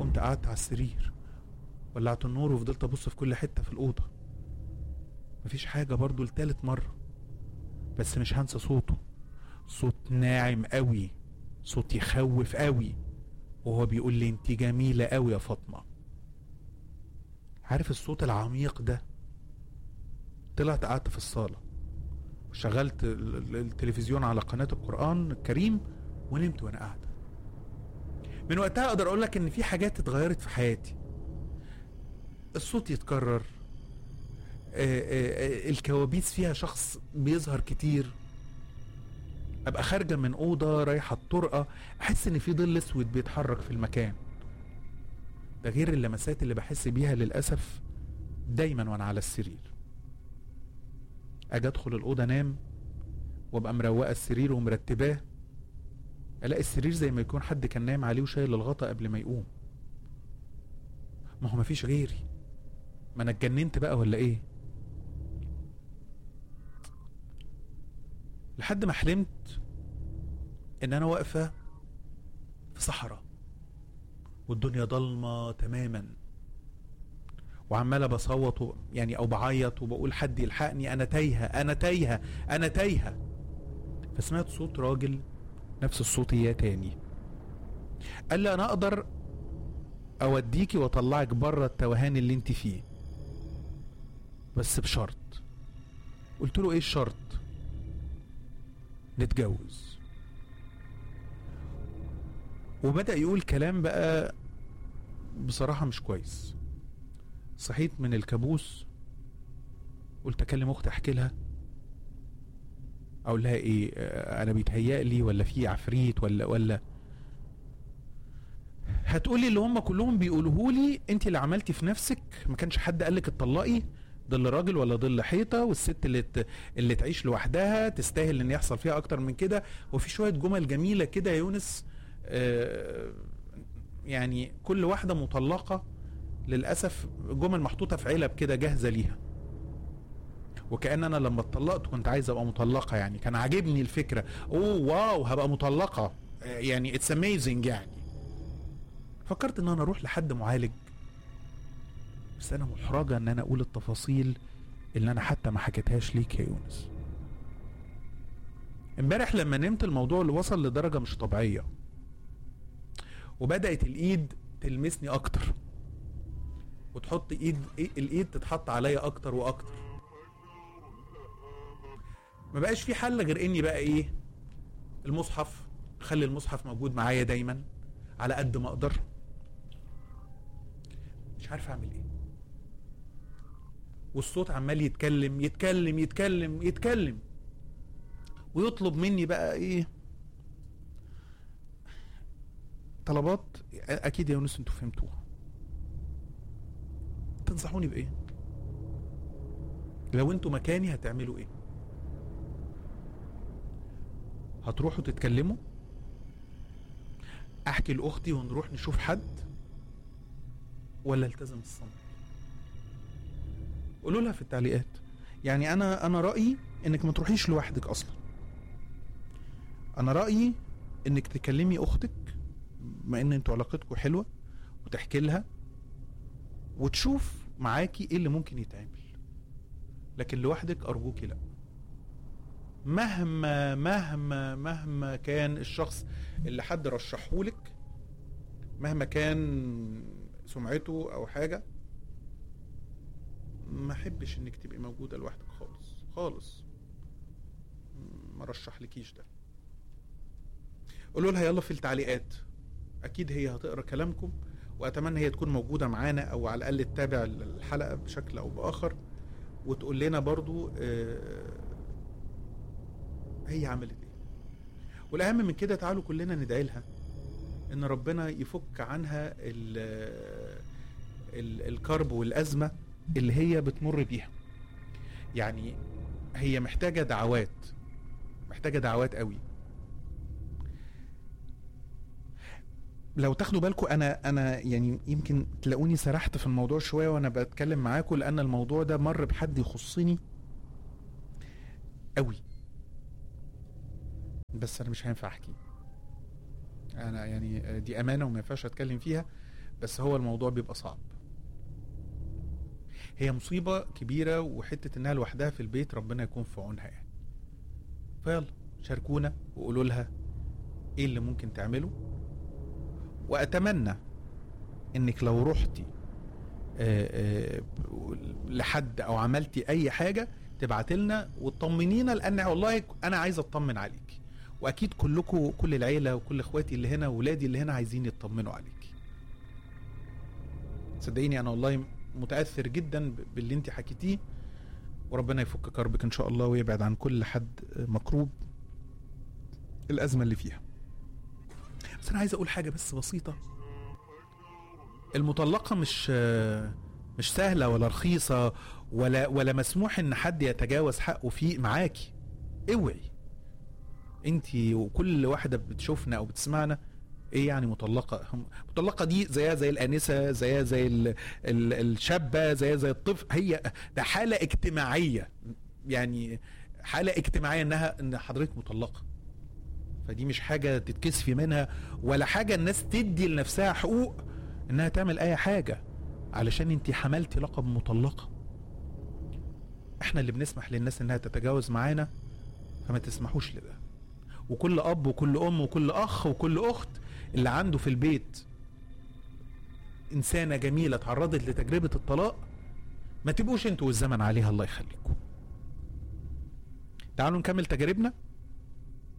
قمت قعدت على السرير ولعت النور وفضلت ابص في كل حته في الاوضه مفيش حاجه برضو لتالت مره بس مش هنسى صوته صوت ناعم قوي صوت يخوف قوي وهو بيقول لي انت جميله قوي يا فاطمه عارف الصوت العميق ده طلعت قعدت في الصاله وشغلت ال- ال- التلفزيون على قناه القران الكريم ونمت وانا قاعده من وقتها اقدر اقول لك ان في حاجات اتغيرت في حياتي الصوت يتكرر آه، آه، آه، الكوابيس فيها شخص بيظهر كتير ابقى خارجه من اوضه رايحه الطرقه احس ان في ظل اسود بيتحرك في المكان ده غير اللمسات اللي بحس بيها للاسف دايما وانا على السرير اجي ادخل الاوضه انام وابقى مروقه السرير ومرتباه الاقي السرير زي ما يكون حد كان نايم عليه وشايل الغطا قبل ما يقوم ما هو مفيش غيري ما انا اتجننت بقى ولا ايه لحد ما حلمت ان انا واقفه في صحراء والدنيا ضلمه تماما وعماله بصوت و- يعني او بعيط وبقول حد يلحقني انا تايهه انا تايهه انا تايهه فسمعت صوت راجل نفس الصوت اياه تاني قال لي انا اقدر اوديكي واطلعك بره التوهان اللي انت فيه بس بشرط قلت له ايه الشرط نتجوز وبدأ يقول كلام بقى بصراحة مش كويس صحيت من الكابوس قلت اكلم اختي احكي لها اقول لها ايه آه، انا بيتهيأ لي ولا في عفريت ولا ولا هتقولي اللي هم كلهم بيقولوه لي انت اللي عملتي في نفسك ما كانش حد قالك اتطلقي ظل راجل ولا ظل حيطه والست اللي ت... اللي تعيش لوحدها تستاهل ان يحصل فيها اكتر من كده وفي شويه جمل جميله كده يا يونس آه يعني كل واحده مطلقه للاسف جمل محطوطه في علب كده جاهزه ليها وكأن انا لما اتطلقت كنت عايز ابقى مطلقه يعني كان عاجبني الفكره اوه واو هبقى مطلقه آه، يعني اتس اميزنج يعني فكرت ان انا اروح لحد معالج بس انا محرجه ان انا اقول التفاصيل اللي انا حتى ما حكيتهاش ليك يا يونس امبارح لما نمت الموضوع اللي وصل لدرجه مش طبيعيه وبدات الايد تلمسني اكتر وتحط ايد إيه- الايد تتحط عليا اكتر واكتر ما بقاش في حل غير اني بقى ايه المصحف خلي المصحف موجود معايا دايما على قد ما اقدر مش عارف اعمل ايه والصوت عمال يتكلم يتكلم يتكلم يتكلم ويطلب مني بقى ايه طلبات اكيد يا يونس انتوا فهمتوها تنصحوني بايه لو انتوا مكاني هتعملوا ايه هتروحوا تتكلموا احكي لاختي ونروح نشوف حد ولا التزم الصمت قولوا لها في التعليقات يعني انا انا رايي انك ما تروحيش لوحدك اصلا انا رايي انك تكلمي اختك بما ان انتوا علاقتكم حلوه وتحكي لها وتشوف معاكي ايه اللي ممكن يتعمل لكن لوحدك ارجوكي لا مهما مهما مهما كان الشخص اللي حد رشحهولك مهما كان سمعته او حاجه ما احبش انك تبقي موجوده لوحدك خالص خالص ما رشحلكيش ده قولوا لها يلا في التعليقات اكيد هي هتقرا كلامكم واتمنى هي تكون موجوده معانا او على الاقل تتابع الحلقه بشكل او باخر وتقول لنا برضو آه، هي عملت ايه والاهم من كده تعالوا كلنا ندعي لها ان ربنا يفك عنها ال ال الكرب والازمه اللي هي بتمر بيها يعني هي محتاجه دعوات محتاجه دعوات قوي لو تاخدوا بالكم انا انا يعني يمكن تلاقوني سرحت في الموضوع شويه وانا بتكلم معاكم لان الموضوع ده مر بحد يخصني قوي بس انا مش هينفع احكي انا يعني دي امانه وما ينفعش اتكلم فيها بس هو الموضوع بيبقى صعب هي مصيبة كبيرة وحتة انها لوحدها في البيت ربنا يكون في عونها يعني فيلا شاركونا وقولوا لها ايه اللي ممكن تعمله واتمنى انك لو رحتي آه، آه، لحد او عملتي اي حاجه تبعت لنا وتطمنينا لان والله انا عايز اطمن عليك واكيد كلكم كل العيله وكل اخواتي اللي هنا واولادي اللي هنا عايزين يطمنوا عليك صدقيني انا والله متاثر جدا ب- باللي انت حكيتيه وربنا يفك كربك ان شاء الله ويبعد عن كل حد مكروب الازمه اللي فيها بس انا عايز اقول حاجه بس بسيطه المطلقه مش مش سهله ولا رخيصه ولا ولا مسموح ان حد يتجاوز حقه فيه معاكي اوعي انت وكل واحده بتشوفنا او بتسمعنا ايه يعني مطلقه هم- مطلقه دي زيها زي الانسه زيها زي ال ال الشابه زيها زي الطفل هي ده حاله اجتماعيه يعني حاله اجتماعيه انها ان حضرتك مطلقه فدي مش حاجه تتكسفي منها ولا حاجه الناس تدي لنفسها حقوق انها تعمل اي حاجه علشان انت حملتي لقب مطلقه احنا اللي بنسمح للناس انها تتجاوز معانا فما تسمحوش لده وكل اب وكل ام وكل اخ وكل اخت اللي عنده في البيت انسانه جميله تعرضت لتجربه الطلاق ما تبقوش انتوا والزمن عليها الله يخليكم تعالوا نكمل تجاربنا